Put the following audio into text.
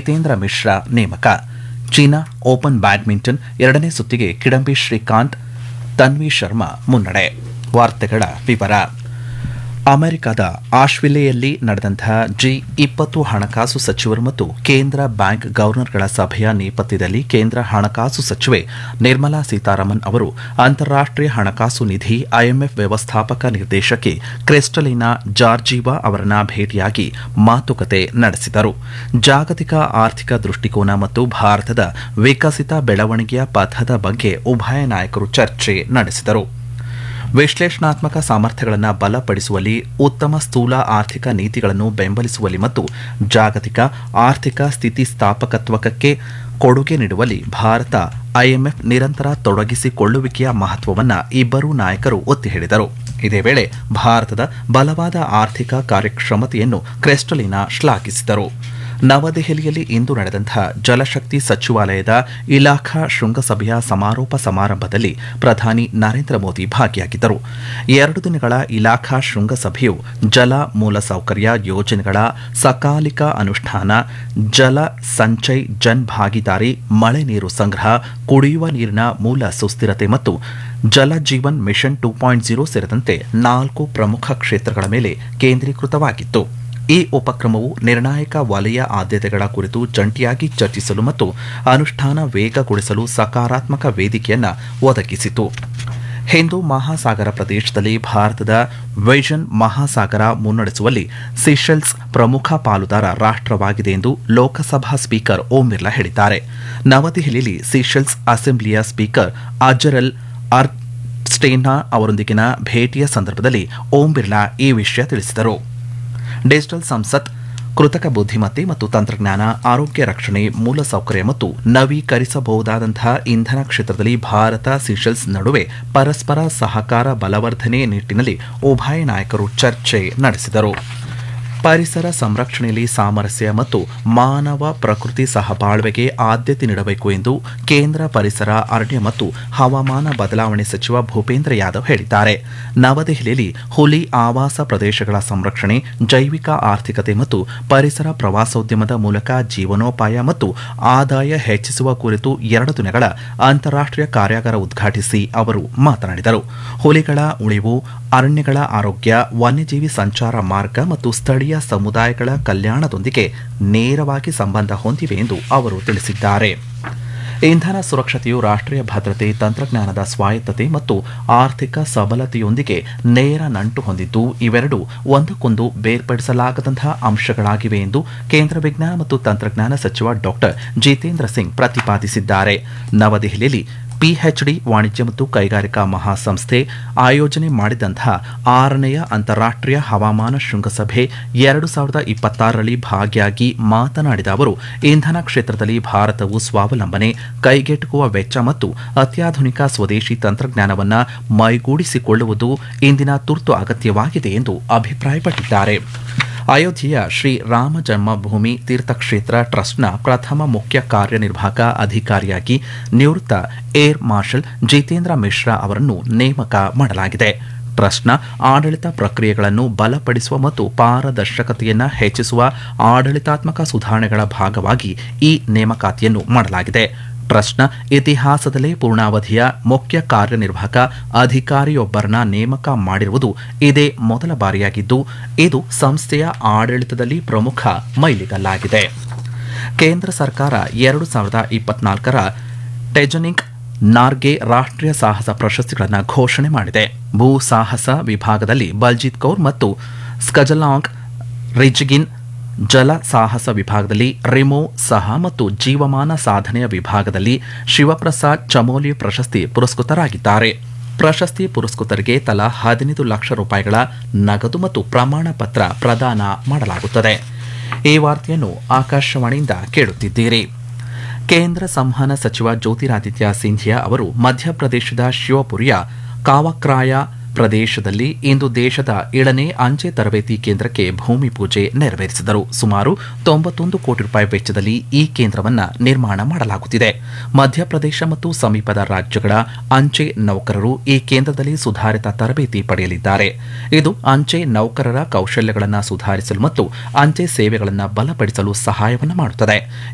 ಜಿತೇಂದ್ರ ಮಿಶ್ರಾ ನೇಮಕ China open badminton ಎರಡನೇ ಸುತ್ತಿಗೆ ಕಿಡಂಬಿ ಶ್ರೀಕಾಂತ್ ತನ್ವಿ ಶರ್ಮಾ ಮುನ್ನಡೆ ವಾರ್ತೆಗಳ ವಿವರ ಅಮೆರಿಕದ ಆಶ್ವಿಲೆಯಲ್ಲಿ ನಡೆದಂತಹ ಜಿ ಇಪ್ಪತ್ತು ಹಣಕಾಸು ಸಚಿವರು ಮತ್ತು ಕೇಂದ್ರ ಬ್ಯಾಂಕ್ ಗವರ್ನರ್ಗಳ ಸಭೆಯ ನೇಪಥ್ಯದಲ್ಲಿ ಕೇಂದ್ರ ಹಣಕಾಸು ಸಚಿವೆ ನಿರ್ಮಲಾ ಸೀತಾರಾಮನ್ ಅವರು ಅಂತಾರಾಷ್ಟೀಯ ಹಣಕಾಸು ನಿಧಿ ಐಎಂಎಫ್ ವ್ಯವಸ್ಥಾಪಕ ನಿರ್ದೇಶಕಿ ಕ್ರಿಸ್ಟಲಿನಾ ಜಾರ್ಜಿವಾ ಅವರನ್ನ ಭೇಟಿಯಾಗಿ ಮಾತುಕತೆ ನಡೆಸಿದರು ಜಾಗತಿಕ ಆರ್ಥಿಕ ದೃಷ್ಟಿಕೋನ ಮತ್ತು ಭಾರತದ ವಿಕಸಿತ ಬೆಳವಣಿಗೆಯ ಪಥದ ಬಗ್ಗೆ ಉಭಯ ನಾಯಕರು ಚರ್ಚೆ ನಡೆಸಿದರು ವಿಶ್ಲೇಷಣಾತ್ಮಕ ಸಾಮರ್ಥ್ಯಗಳನ್ನು ಬಲಪಡಿಸುವಲ್ಲಿ ಉತ್ತಮ ಸ್ಥೂಲ ಆರ್ಥಿಕ ನೀತಿಗಳನ್ನು ಬೆಂಬಲಿಸುವಲ್ಲಿ ಮತ್ತು ಜಾಗತಿಕ ಆರ್ಥಿಕ ಸ್ಥಿತಿಸ್ಥಾಪಕತ್ವಕ್ಕೆ ಕೊಡುಗೆ ನೀಡುವಲ್ಲಿ ಭಾರತ ಐಎಂಎಫ್ ನಿರಂತರ ತೊಡಗಿಸಿಕೊಳ್ಳುವಿಕೆಯ ಮಹತ್ವವನ್ನು ಇಬ್ಬರೂ ನಾಯಕರು ಒತ್ತಿ ಹೇಳಿದರು ಇದೇ ವೇಳೆ ಭಾರತದ ಬಲವಾದ ಆರ್ಥಿಕ ಕಾರ್ಯಕ್ಷಮತೆಯನ್ನು ಕ್ರೆಸ್ಟಲಿನಾ ಶ್ಲಾಘಿಸಿದರು ನವದೆಹಲಿಯಲ್ಲಿ ಇಂದು ನಡೆದಂತಹ ಜಲಶಕ್ತಿ ಸಚಿವಾಲಯದ ಇಲಾಖಾ ಶೃಂಗಸಭೆಯ ಸಮಾರೋಪ ಸಮಾರಂಭದಲ್ಲಿ ಪ್ರಧಾನಿ ನರೇಂದ್ರ ಮೋದಿ ಭಾಗಿಯಾಗಿದ್ದರು ಎರಡು ದಿನಗಳ ಇಲಾಖಾ ಶೃಂಗಸಭೆಯು ಜಲ ಮೂಲಸೌಕರ್ಯ ಯೋಜನೆಗಳ ಸಕಾಲಿಕ ಅನುಷ್ಠಾನ ಜಲ ಸಂಚಯ್ ಜನ್ ಭಾಗಿದಾರಿ ಮಳೆ ನೀರು ಸಂಗ್ರಹ ಕುಡಿಯುವ ನೀರಿನ ಮೂಲ ಸುಸ್ಥಿರತೆ ಮತ್ತು Jal Jeevan mission two point zero ಸೇರಿದಂತೆ ನಾಲ್ಕು ಪ್ರಮುಖ ಕ್ಷೇತ್ರಗಳ ಮೇಲೆ ಕೇಂದ್ರೀಕೃತವಾಗಿತ್ತು ಈ ಉಪಕ್ರಮವು ನಿರ್ಣಾಯಕ ವಲಯ ಆದ್ಯತೆಗಳ ಕುರಿತು ಜಂಟಿಯಾಗಿ ಚರ್ಚಿಸಲು ಮತ್ತು ಅನುಷ್ಠಾನ ವೇಗಗೊಳಿಸಲು ಸಕಾರಾತ್ಮಕ ವೇದಿಕೆಯನ್ನು ಒದಗಿಸಿತು ಹಿಂದೂ ಮಹಾಸಾಗರ ಪ್ರದೇಶದಲ್ಲಿ ಭಾರತದ ವಿಷನ್ ಮಹಾಸಾಗರ ಮುನ್ನಡೆಸುವಲ್ಲಿ ಸಿಶೆಲ್ಸ್ ಪ್ರಮುಖ ಪಾಲುದಾರ ರಾಷ್ಟವಾಗಿದೆ ಎಂದು ಲೋಕಸಭಾ ಸ್ಪೀಕರ್ ಓಂ ಬಿರ್ಲಾ ಹೇಳಿದ್ದಾರೆ ನವದೆಹಲಿಯಲ್ಲಿ ಸಿಶೆಲ್ಸ್ ಅಸೆಂಬ್ಲಿಯ ಸ್ಪೀಕರ್ ಅಜರಲ್ ಅರ್ ಸ್ಟೇನಾ ಅವರೊಂದಿಗಿನ ಭೇಟಿಯ ಸಂದರ್ಭದಲ್ಲಿ ಓಂ ಬಿರ್ಲಾ ಈ ವಿಷಯ ತಿಳಿಸಿದರು ಡಿಜಿಟಲ್ ಸಂಸತ್ ಕೃತಕ ಬುದ್ಧಿಮತ್ತೆ ಮತ್ತು ತಂತ್ರಜ್ಞಾನ ಆರೋಗ್ಯ ರಕ್ಷಣೆ ಮೂಲಸೌಕರ್ಯ ಮತ್ತು ನವೀಕರಿಸಬಹುದಾದಂತಹ ಇಂಧನ ಕ್ಷೇತ್ರದಲ್ಲಿ ಭಾರತ ಸಿಶೆಲ್ಸ್ ನಡುವೆ ಪರಸ್ಪರ ಸಹಕಾರ ಬಲವರ್ಧನೆ ನಿಟ್ಟಿನಲ್ಲಿ ಉಭಯ ನಾಯಕರು ಚರ್ಚೆ ನಡೆಸಿದರು ಪರಿಸರ ಸಂರಕ್ಷಣೆಯಲ್ಲಿ ಸಾಮರಸ್ಯ ಮತ್ತು ಮಾನವ ಪ್ರಕೃತಿ ಸಹಬಾಳ್ವೆಗೆ ಆದ್ಯತೆ ನೀಡಬೇಕು ಎಂದು ಕೇಂದ್ರ ಪರಿಸರ ಅರಣ್ಯ ಮತ್ತು ಹವಾಮಾನ ಬದಲಾವಣೆ ಸಚಿವ ಭೂಪೇಂದ್ರ ಯಾದವ್ ಹೇಳಿದ್ದಾರೆ ನವದೆಹಲಿಯಲ್ಲಿ ಹುಲಿ ಆವಾಸ ಪ್ರದೇಶಗಳ ಸಂರಕ್ಷಣೆ ಜೈವಿಕ ಆರ್ಥಿಕತೆ ಮತ್ತು ಪರಿಸರ ಪ್ರವಾಸೋದ್ಯಮದ ಮೂಲಕ ಜೀವನೋಪಾಯ ಮತ್ತು ಆದಾಯ ಹೆಚ್ಚಿಸುವ ಕುರಿತು ಎರಡು ದಿನಗಳ ಅಂತಾರಾಷ್ಟೀಯ ಕಾರ್ಯಾಗಾರ ಉದ್ಘಾಟಿಸಿ ಅವರು ಮಾತನಾಡಿದರು ಹುಲಿಗಳ ಉಳಿವು ಅರಣ್ಯಗಳ ಆರೋಗ್ಯ ವನ್ಯಜೀವಿ ಸಂಚಾರ ಮಾರ್ಗ ಮತ್ತು ಸ್ಥಳೀಯ ಸಮುದಾಯಗಳ ಕಲ್ಯಾಣದೊಂದಿಗೆ ನೇರವಾಗಿ ಸಂಬಂಧ ಹೊಂದಿವೆ ಎಂದು ಅವರು ತಿಳಿಸಿದ್ದಾರೆ ಇಂಧನ ಸುರಕ್ಷತೆಯು ರಾಷ್ಟ್ರೀಯ ಭದ್ರತೆ ತಂತ್ರಜ್ಞಾನದ ಸ್ವಾಯತ್ತತೆ ಮತ್ತು ಆರ್ಥಿಕ ಸಬಲತೆಯೊಂದಿಗೆ ನೇರ ನಂಟು ಹೊಂದಿದ್ದು ಇವೆರಡೂ ಒಂದಕ್ಕೊಂದು ಬೇರ್ಪಡಿಸಲಾಗದಂತಹ ಅಂಶಗಳಾಗಿವೆ ಎಂದು ಕೇಂದ್ರ ವಿಜ್ಞಾನ ಮತ್ತು ತಂತ್ರಜ್ಞಾನ ಸಚಿವ ಡಾಕ್ಟರ್ ಜಿತೇಂದ್ರ ಸಿಂಗ್ ಪ್ರತಿಪಾದಿಸಿದ್ದಾರೆ ನವದೆಹಲಿಯಲ್ಲಿ ಪಿಎಚ್ಡಿ ವಾಣಿಜ್ಯ ಮತ್ತು ಕೈಗಾರಿಕಾ ಮಹಾಸಂಸ್ಥೆ ಆಯೋಜನೆ ಮಾಡಿದಂತಹ ಆರನೆಯ ಅಂತಾರಾಷ್ಟೀಯ ಹವಾಮಾನ ಶೃಂಗಸಭೆ ಎರಡು ಸಾವಿರದ ಇಪ್ಪತ್ತಾರರಲ್ಲಿ ಭಾಗಿಯಾಗಿ ಮಾತನಾಡಿದ ಅವರು ಇಂಧನ ಕ್ಷೇತ್ರದಲ್ಲಿ ಭಾರತವು ಸ್ವಾವಲಂಬನೆ ಕೈಗೆಟುಕುವ ವೆಚ್ಚ ಮತ್ತು ಅತ್ಯಾಧುನಿಕ ಸ್ವದೇಶಿ ತಂತ್ರಜ್ಞಾನವನ್ನು ಮೈಗೂಡಿಸಿಕೊಳ್ಳುವುದು ಇಂದಿನ ತುರ್ತು ಅಗತ್ಯವಾಗಿದೆ ಎಂದು ಅಭಿಪ್ರಾಯಪಟ್ಟಿದ್ದಾರೆ ಅಯೋಧ್ಯೆಯ ಶ್ರೀ ರಾಮ ಜನ್ಮಭೂಮಿ ತೀರ್ಥಕ್ಷೇತ್ರ ಟ್ರಸ್ಟ್ನ ಪ್ರಥಮ ಮುಖ್ಯ ಕಾರ್ಯನಿರ್ವಾಹಕ ಅಧಿಕಾರಿಯಾಗಿ ನಿವೃತ್ತ ಏರ್ ಮಾರ್ಷಲ್ ಜಿತೇಂದ್ರ ಮಿಶ್ರಾ ಅವರನ್ನು ನೇಮಕ ಮಾಡಲಾಗಿದೆ ಟ್ರಸ್ಟ್ನ ಆಡಳಿತ ಪ್ರಕ್ರಿಯೆಗಳನ್ನು ಬಲಪಡಿಸುವ ಮತ್ತು ಪಾರದರ್ಶಕತೆಯನ್ನು ಹೆಚ್ಚಿಸುವ ಆಡಳಿತಾತ್ಮಕ ಸುಧಾರಣೆಗಳ ಭಾಗವಾಗಿ ಈ ನೇಮಕಾತಿಯನ್ನು ಮಾಡಲಾಗಿದೆ ಟ್ರಸ್ಟ್ನ ಇತಿಹಾಸದಲ್ಲೇ ಪೂರ್ಣಾವಧಿಯ ಮುಖ್ಯ ಕಾರ್ಯನಿರ್ವಾಹಕ ಅಧಿಕಾರಿಯೊಬ್ಬರನ್ನ ನೇಮಕ ಮಾಡಿರುವುದು ಇದೇ ಮೊದಲ ಬಾರಿಯಾಗಿದ್ದು ಇದು ಸಂಸ್ಥೆಯ ಆಡಳಿತದಲ್ಲಿ ಪ್ರಮುಖ ಮೈಲಿಗಲ್ಲಾಗಿದೆ ಕೇಂದ್ರ ಸರ್ಕಾರ ಎರಡು ಸಾವಿರದ ಇಪ್ಪತ್ನಾಲ್ಕರ ಟೆಜನಿಕ್ ನಾರ್ಗೆ ರಾಷ್ಟ್ರೀಯ ಸಾಹಸ ಪ್ರಶಸ್ತಿಗಳನ್ನು ಘೋಷಣೆ ಮಾಡಿದೆ ಭೂ ಸಾಹಸ ವಿಭಾಗದಲ್ಲಿ ಬಲ್ಜಿತ್ ಕೌರ್ ಮತ್ತು ಸ್ಕಜಲಾಂಗ್ ರಿಜ್ಗಿನ್ ಜಲ ಸಾಹಸ ವಿಭಾಗದಲ್ಲಿ ರಿಮೋ ಸಹ ಮತ್ತು ಜೀವಮಾನ ಸಾಧನೆಯ ವಿಭಾಗದಲ್ಲಿ ಶಿವಪ್ರಸಾದ್ ಚಮೋಲಿ ಪ್ರಶಸ್ತಿ ಪುರಸ್ಕೃತರಾಗಿದ್ದಾರೆ ಪ್ರಶಸ್ತಿ ಪುರಸ್ಕೃತರಿಗೆ ತಲಾ ಹದಿನೈದು ಲಕ್ಷ ರೂಪಾಯಿಗಳ ನಗದು ಮತ್ತು ಪ್ರಮಾಣ ಪತ್ರ ಪ್ರದಾನ ಮಾಡಲಾಗುತ್ತದೆ ಈ ವಾರ್ತೆಯನ್ನು ಆಕಾಶವಾಣಿಯಿಂದ ಕೇಳುತ್ತಿದ್ದೀರಿ ಕೇಂದ್ರ ಸಂವಹನ ಸಚಿವ ಜ್ಯೋತಿರಾದಿತ್ಯ ಸಿಂಧಿಯಾ ಅವರು ಮಧ್ಯಪ್ರದೇಶದ ಶಿವಪುರಿಯ ಕಾವಕ್ರಾಯ ಪ್ರದೇಶದಲ್ಲಿ ಇಂದು ದೇಶದ ಏಳನೇ ಅಂಚೆ ತರಬೇತಿ ಕೇಂದ್ರಕ್ಕೆ ಭೂಮಿ ಪೂಜೆ ನೆರವೇರಿಸಿದರು ಸುಮಾರು ತೊಂಬತ್ತೊಂದು ಕೋಟಿ ರೂಪಾಯಿ ವೆಚ್ಚದಲ್ಲಿ ಈ ಕೇಂದ್ರವನ್ನು ನಿರ್ಮಾಣ ಮಾಡಲಾಗುತ್ತಿದೆ ಮಧ್ಯಪ್ರದೇಶ ಮತ್ತು ಸಮೀಪದ ರಾಜ್ಯಗಳ ಅಂಚೆ ನೌಕರರು ಈ ಕೇಂದ್ರದಲ್ಲಿ ಸುಧಾರಿತ ತರಬೇತಿ ಪಡೆಯಲಿದ್ದಾರೆ ಇದು ಅಂಚೆ ನೌಕರರ ಕೌಶಲ್ಯಗಳನ್ನು ಸುಧಾರಿಸಲು ಮತ್ತು ಅಂಚೆ ಸೇವೆಗಳನ್ನು ಬಲಪಡಿಸಲು ಸಹಾಯವನ್ನು ಮಾಡುತ್ತದೆ